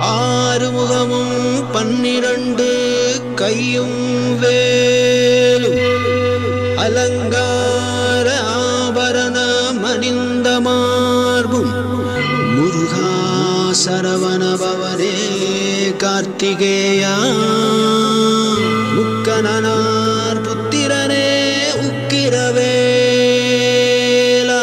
ஆறுமுகமும் பன்னிரண்டு கையும் வேலும் அலங்கார ஆபரணம் அணிந்த மார்பும் முருகா சரவண பவனே கார்த்திகேயா முக்கணனார் புத்திரனே உக்கிரவேலா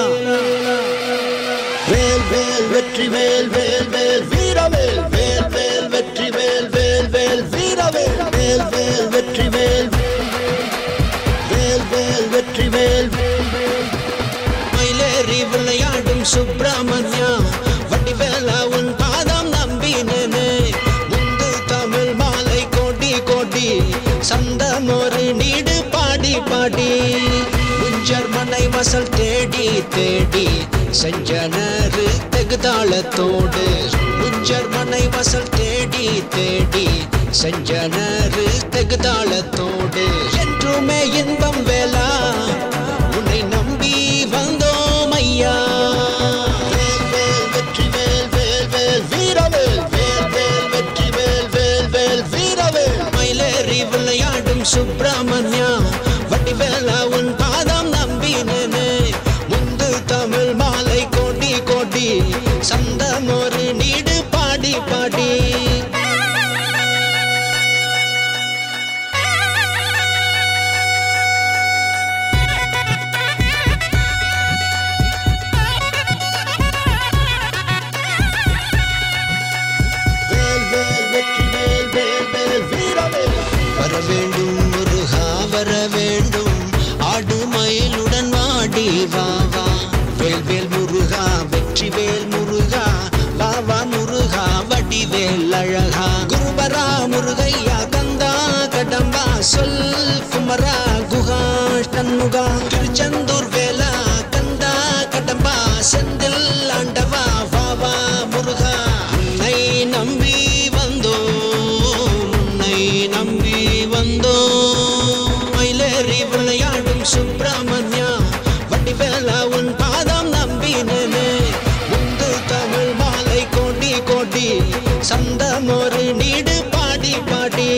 வேல் வேல் வெற்றி வேல் வேல் வேல் வீரவேல் வேல் வேல் வெற்றி வேல் வேல் வேல் வீரவேல் வேல் வேல் வெற்றி வேல் வேல் வேல் வெற்றி வேல் மயிலேறி விளையாடும் சுப்பிரமணியா வடிவேலா உன் பாதம் நம்பினேனே முந்து தமிழ் மாலை கோடி கோடி சந்தம் ஒரு நீடு பாடி பாடி குஞ்சர் மனை வசல் தேடி தேடி செஞ்சனரு தெகுதாளத்தோடு குஞ்சர் மனை வசல் தேடி தேடி செஞ்சனரு தெகுதாளத்தோடு என்றுமே இன்பம் வேலா உன்னை நம்பி வந்தோம் ஐயா வேல் வேல் வெற்றி வேல் வேல் வேல் வீரவேல் வேல் வேல் வெற்றி வேல் வேல் வேல் வீரவேல் மயிலேறி விளையாடும் சுப்பிரமணியா வடிவேலா உன் பாதம் நம்பினேனே முந்து தமிழ் மாலை கோடி கோடி சந்தம் ஒரு நீடு பாடி பாடி வேல் வேல் வெற்றி வேல் வேல் வேல் வீரவேல் வர வேண்டும் முருகா வர வேண்டும் ஆடு மயிலுடன் வாடி வா வா வேல் வேல் முருகா வெற்றி வேல் முருகா வா வா முருகா வடிவேல் அழகா குருபரா முருகையா கந்தா கடம்பா சொல் குமரா குஹா சண்முகா திருச்செந்தூர் வேலா கந்தா கடம்பா செந்தில் ஆண்டவா வா வா முருகா உன்னை நம்பி வந்தோம் உன்னை நம்பி வந்தோம் மயிலேறி விளையாடும் சுப்பிரமணியா வடிவேலா உன் பாதம் நம்பினேனே முந்து தமிழ் மாலை கோடி கோடி சந்தம் ஒரு நீடு பாடி பாடி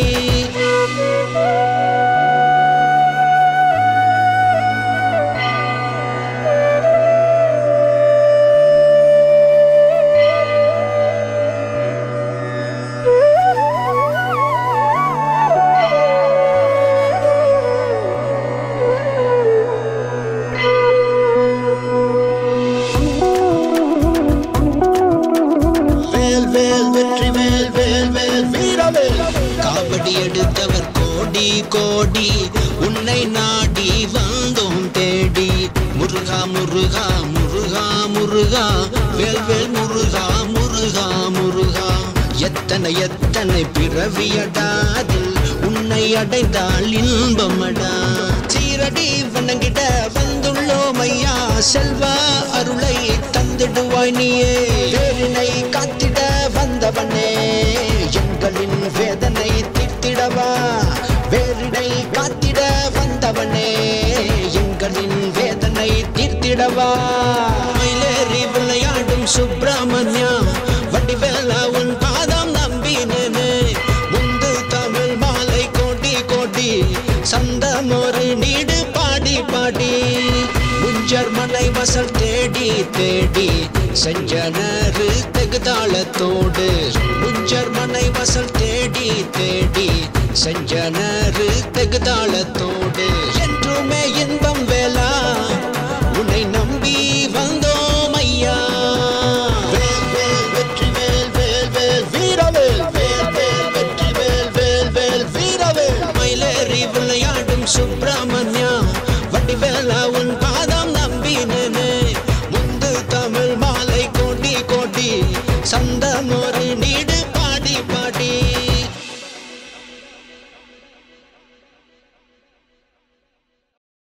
வேல் வேல் வெற்றி வேல் வேல் வேல் வீரவேல் காவடி எடுத்தவர் கோடி கோடி உன்னை நாடி வந்தோம் தேடி முருகா முருகா முருகா முருகா வேல் வேல் முருகா முருகா முருகா எத்தனை எத்தனை பிறவியடாதில் உன்னை அடைந்தால் இன்பமடா சீரடி வணங்கிட வந்துள்ளோம் ஐயா செல்வ அருளை தந்திடுவாய் நீயே வேரினை காத்திட வந்தவனே எங்களின் வேதனை தீர்த்திடவா வேரினை காத்திட வந்தவனே எங்களின் வேதனை தீர்த்திடவா மயிலேறி விளையாடும் சுப்பிரமணியா வடிவேலா உன் பாதம் நம்பினேனே முந்து தமிழ் மாலை கோடி கோடி சந்தம் ஒரு நீடு பாடி பாடி குஞ்சர் மனை வசல் தேடி தேடி செஞ்சனரு தெகுதாளத்தோடு குஞ்சர் மனை வசல் தேடி தேடி செஞ்சனரு தெகுதாளத்தோடு என்றுமே இன்பம் வேலா உன்னை நம்பி வந்தோம் ஐயா வேல் வேல் வெற்றி வேல் வேல் வேல் வீரவேல் வேல் வேல் வெற்றி வேல் வேல் வேல் வீரவேல் மயிலேறி விளையாடும் சுப்பிரமணியா வடிவேலா உன் பாதம் நம்பினேனே முந்து தமிழ் மாலை கோடி கோடி சந்தமோ